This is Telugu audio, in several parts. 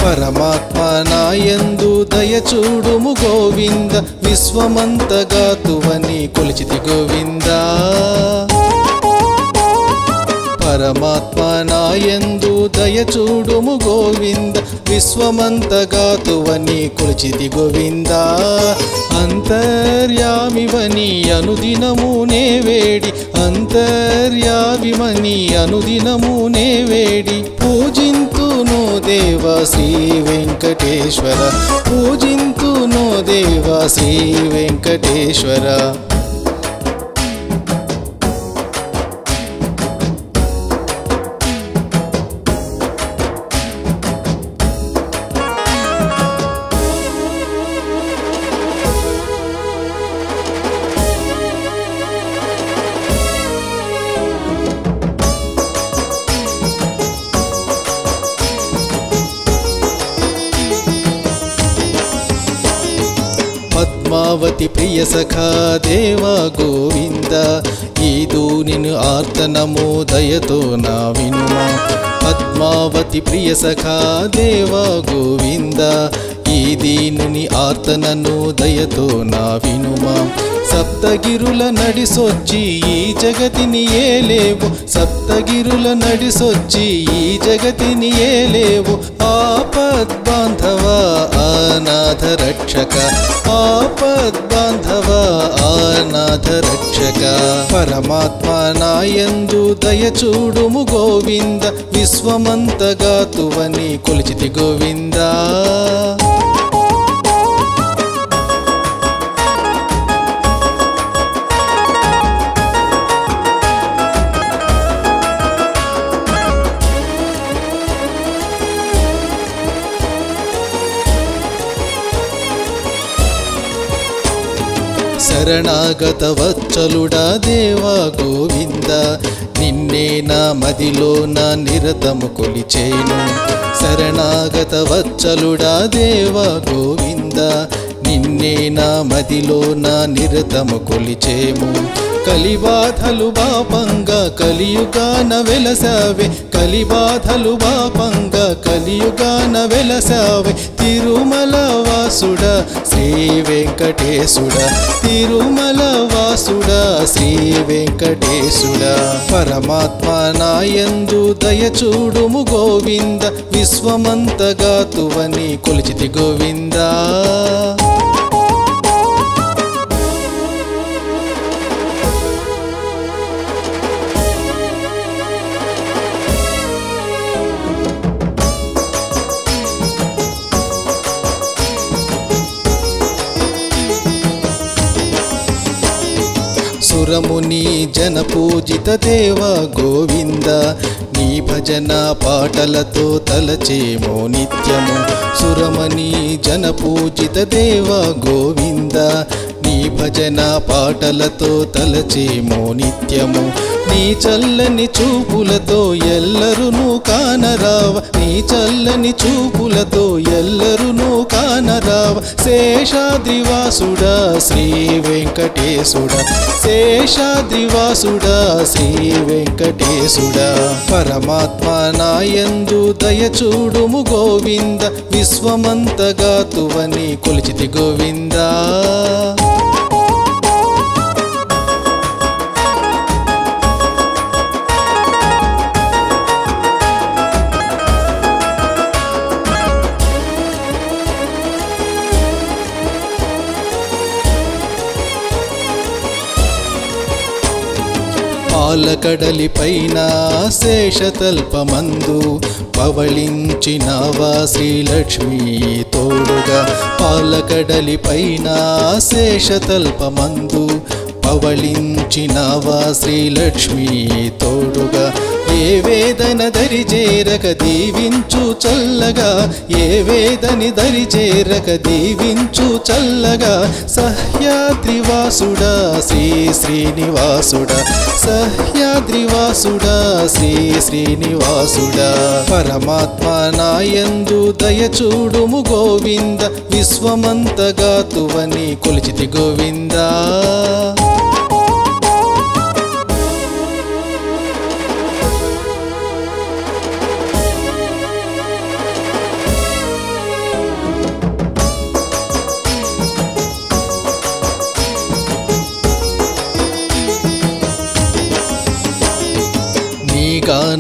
పరమాత్మ నాయందు దయచూడుము గోవింద విశ్వమంతగాతువని కొలిచితి గోవిందా పరమాత్మ నాయందు దయచూడుము గోవింద విశ్వమంతగాతువని కొలిచితి గోవిందా అంతర్యామివని అనుదినము నే వేడి అంతర్యామివని అనుదినము నే వేడి పూజింతును దేవ శ్రీ వెంకటేశ్వర పూజింతును దేవ శ్రీ వెంకటేశ్వర పద్మావతి ప్రియ సఖా దేవా గోవింద ఈదు నిన్ను ఆర్తనము దయతో నా వినుమా పద్మావతి ప్రియ సఖా దేవా గోవింద ఈ దీనుని ఆర్తనను దయతో నా వినుమా సప్తగిరుల నడిసొచ్చి ఈ జగతిని ఏలేవు సప్తగిరుల నడిసొచ్చి ఈ జగతిని ఏలేవు ఆపద్ బాంధవ అనాథ రక్షక ఆపద్ బాంధవ అనాథ రక్షక పరమాత్మ నాయందు దయచూడుము గోవింద విశ్వమంతగాతువని కొలిచితి గోవిందా శరణాగత వచ్చలుడా దేవా గోవింద నిన్నే నా మదిలో నా నిరతము కొలిచేను శరణాగత వచ్చలుడా దేవా గోవింద నిన్నే నా మదిలో నా నిరతము కొలిచేము కలిబాధలు బాపంగా కలియుగాన వెలసావే కలిబాధలు బాపంగా కలియుగాన వెలసావే తిరుమల వాసుడా శ్రీ వెంకటేశుడా తిరుమల వాసుడా శ్రీ వెంకటేశుడా పరమాత్మ నాయందు దయచూడుము గోవింద విశ్వమంతగాతువని కొలిచితి గోవిందా సురముని జన పూజిత దేవ గోవింద నీ భజన పాటలతో తలచేమో నిత్యము సురమణి జన పూజిత దేవ గోవింద నీ భజన పాటలతో తలచేమో నిత్యము నీ చల్లని చూపులతో ఎల్లరును కానరావ నీ చల్లని చూపులతో ఎల్లరును కానరావ శేషాద్రివాసుడా శ్రీ వెంకటేశుడా శేషాద్రివాసుడా శ్రీ వెంకటేశుడా పరమాత్మ నాయందు దయచూడుము గోవింద విశ్వమంతగాతువని కొలిచితి గోవిందా పాలకడలి పైన శేషతల్పమందు పవళించినవా శ్రీలక్ష్మి తోడుగా పాలకడలి పైన శేషతల్పమందు పవళించినవా శ్రీలక్ష్మి తోడుగా ఏ వేదన దరి చేరక దీవించు చల్లగా ఏ వేదని దరి చేరక దీవించు చల్లగా సహ్యాద్రివాసుడా శ్రీ శ్రీనివాసుడా సహ్యాద్రివాసుడా శ్రీ శ్రీనివాసుడా పరమాత్మ నాయందు దయచూడుము గోవింద విశ్వమంతగాతువని కొలిచితి గోవిందా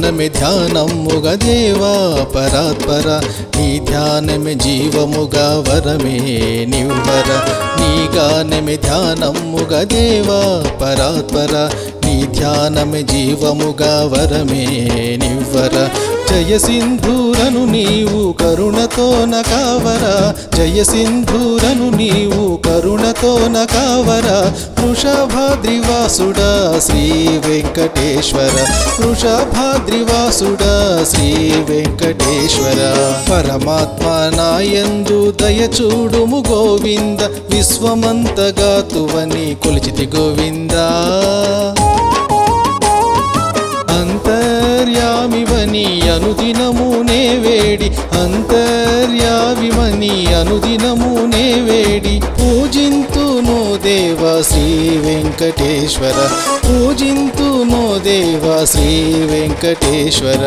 గానమే ధ్యానముగా దేవా పరాత్పర నీ ధ్యానమే జీవముగా వరమే నివ్వర నీ గానమే ధ్యానముగా దేవా పరాత్పర నీ ధ్యానమే జీవముగా వరమే నివ్వర జయ సింధూరను నీవు కరుణతో నకావర జయ సింధూరను నీవు కరుణతో నకావర వృషభాద్రివాసుడా శ్రీ వెంకటేశ్వర వృషభాద్రివాసుడా శ్రీ వెంకటేశ్వర పరమాత్మ నాయందు దయచూడుము గోవింద విశ్వమంతగాతువని కొలిచితి గోవిందా అంతర్యామివని అనుదినమునే వేడి అంతర్యామివని అనుదినమునే వేడి పూజింతును దేవ శ్రీ వెంకటేశ్వర పూజింతును దేవ శ్రీ వెంకటేశ్వర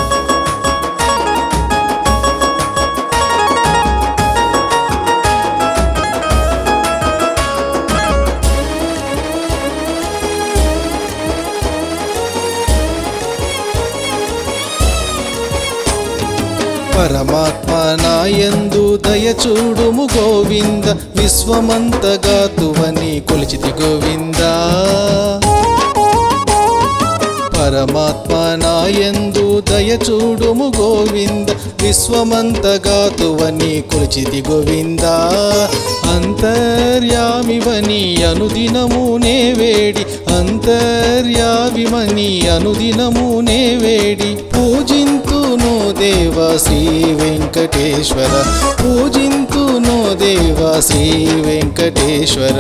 పరమాత్మ నాయందు దయచూడుము గోవింద విశ్వమంతగాతువని కొలిచితి గోవిందా పరమాత్మ నాయందు దయచూడుము గోవింద విశ్వమంతగాతువని కొలిచితి గోవిందా అంతర్యామివని అనుదినమునే వేడి అంతర్యామివని అనుదినమునే వేడి పూజింతును దేవ శ్రీ వెంకటేశ్వర పూజింతును దేవ శ్రీ వెంకటేశ్వర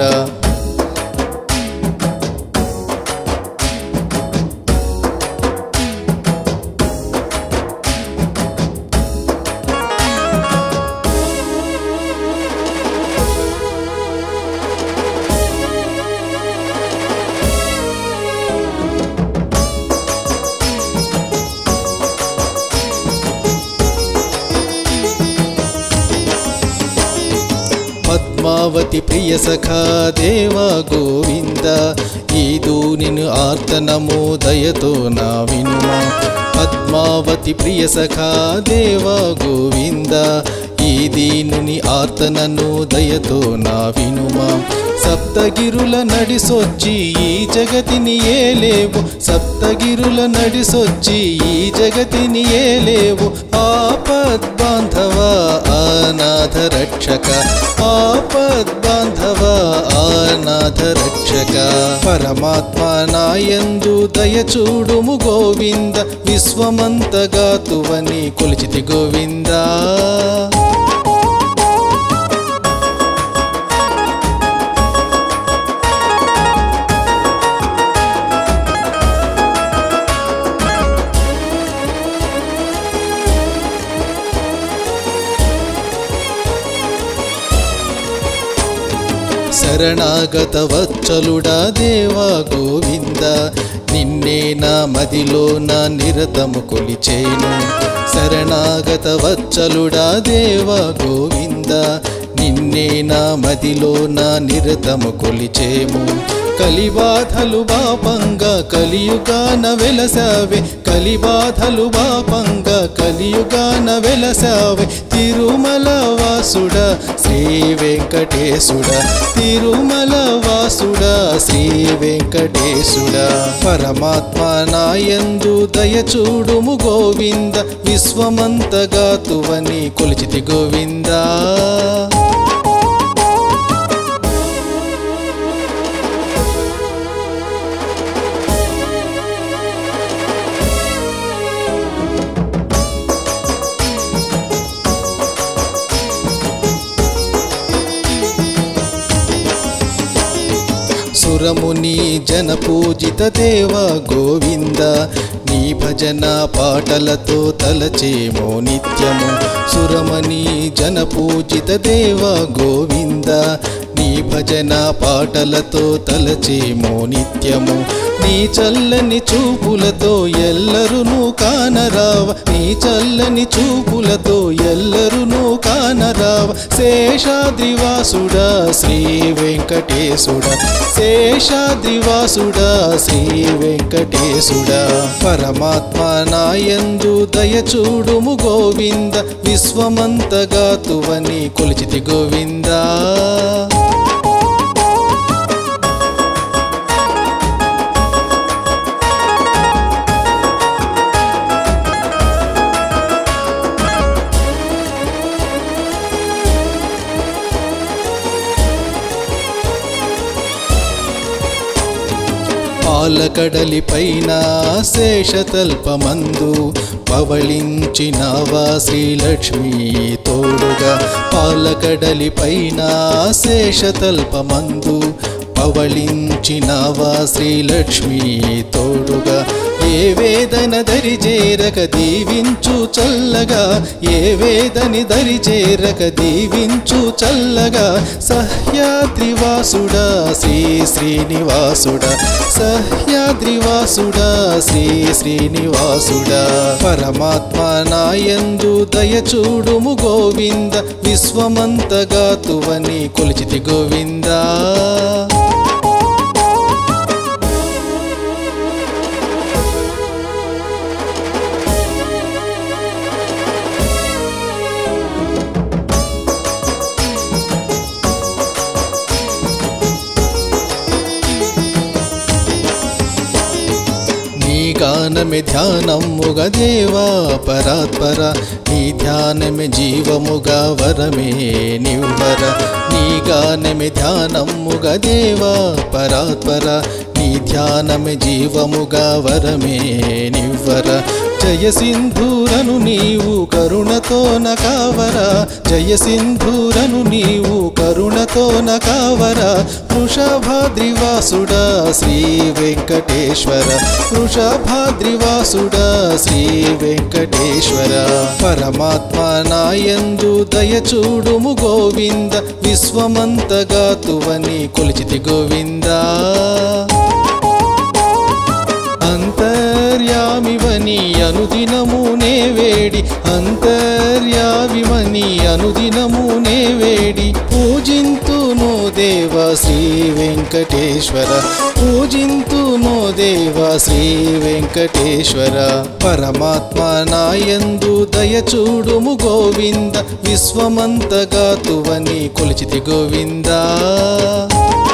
పద్మావతి ప్రియ సఖా దేవా గోవింద ఈదు నిన్ను ఆర్తనము దయతో నా వినుమా పద్మావతి ప్రియ సఖా దేవా గోవింద ఈ దీనుని ఆర్తనను దయతో నా వినుమా సప్తగిరుల నడిసొచ్చి ఈ జగతిని ఏలేవు సప్తగిరుల నడిసొచ్చి ఈ జగతిని ఏలేవు ఆపద్ బాంధవ అనాథ రక్షక ఆపద్ బాంధవ అనాథ రక్షక పరమాత్మ నాయందు దయచూడుము గోవింద విశ్వమంతగాతువని కొలిచితి గోవిందా శరణాగత వచ్చలుడా దేవా గోవింద నిన్నే నా మదిలో నా నిరతము కొలిచేను శరణాగత వచ్చలుడా దేవా గోవింద నిన్నే నా మదిలో నా నిరతము కొలిచేము కలిబాధలు బాపంగా కలియుగాన వెలసావే కలిబాధలు బాపంగా కలియుగాన వెలసావే తిరుమల వాసుడ శ్రీ వెంకటేశుడ తిరుమల వాసుడ శ్రీ వెంకటేశుడ పరమాత్మ నాయందు దయచూడుము గోవింద విశ్వమంతగాతువని కొలిచితి గోవిందా సురముని జన పూజిత దేవ గోవింద నీ భజన పాటలతో తలచేమో నిత్యము సురమణి జన పూజిత దేవ గోవింద నీ భజన పాటలతో తలచేమో నిత్యము నీ చల్లని చూపులతో ఎల్లరును కానరావ నీ చల్లని చూపులతో ఎల్లరును కానరావ శేషాద్రివాసుడా శ్రీ వెంకటేశుడా శేషాద్రివాసుడా శ్రీ వెంకటేశుడా పరమాత్మ నాయందు దయచూడుము గోవింద విశ్వమంతగా తువని కొలిచితి గోవిందా పాలకడలి పైన శేషతల్పమందు పవళించినవా శ్రీలక్ష్మి తోడుగా పాలకడలి పైన శేషతల్పమందు పవళించినవా శ్రీలక్ష్మి తోడుగా ఏ వేదన దరి చేరక దీవించు చల్లగా ఏ వేదని దరి చేరక దీవించు చల్లగా సహ్యాద్రివాసుడా శ్రీ శ్రీనివాసుడా సహ్యాద్రివాసుడా శ్రీ శ్రీనివాసుడా పరమాత్మ నాయందు దయచూడుము గోవింద విశ్వమంతగా తువని కొలిచితి గోవిందా నీ గానమే ధ్యానముగా దేవా పరాత్పర నీ ధ్యానమే జీవముగా వరమే నివ్వర నీ గానమే ధ్యానముగా దేవా పరాత్పర నీ ధ్యానమే జీవముగా వరమే నివ్వర జయ సింధూరను నీవు కరుణతో నకావర జయ సింధూరను నీవు కరుణతో నకావర వృషభాద్రివాసుడా శ్రీ వెంకటేశ్వర వృషభాద్రివాసుడా శ్రీ వెంకటేశ్వర పరమాత్మ నాయందు దయచూడుము గోవింద విశ్వమంతగా తువని కొలిచితి గోవిందా అంతర్యామివని అనుదినము నే వేడి అంతర్యామివని అనుదినము నే వేడి పూజింతును దేవ శ్రీ వెంకటేశ్వర పూజింతును దేవ శ్రీ వెంకటేశ్వర పరమాత్మ నాయందు దయచూడుము గోవింద విశ్వమంతగా తువని కొలిచితి గోవిందా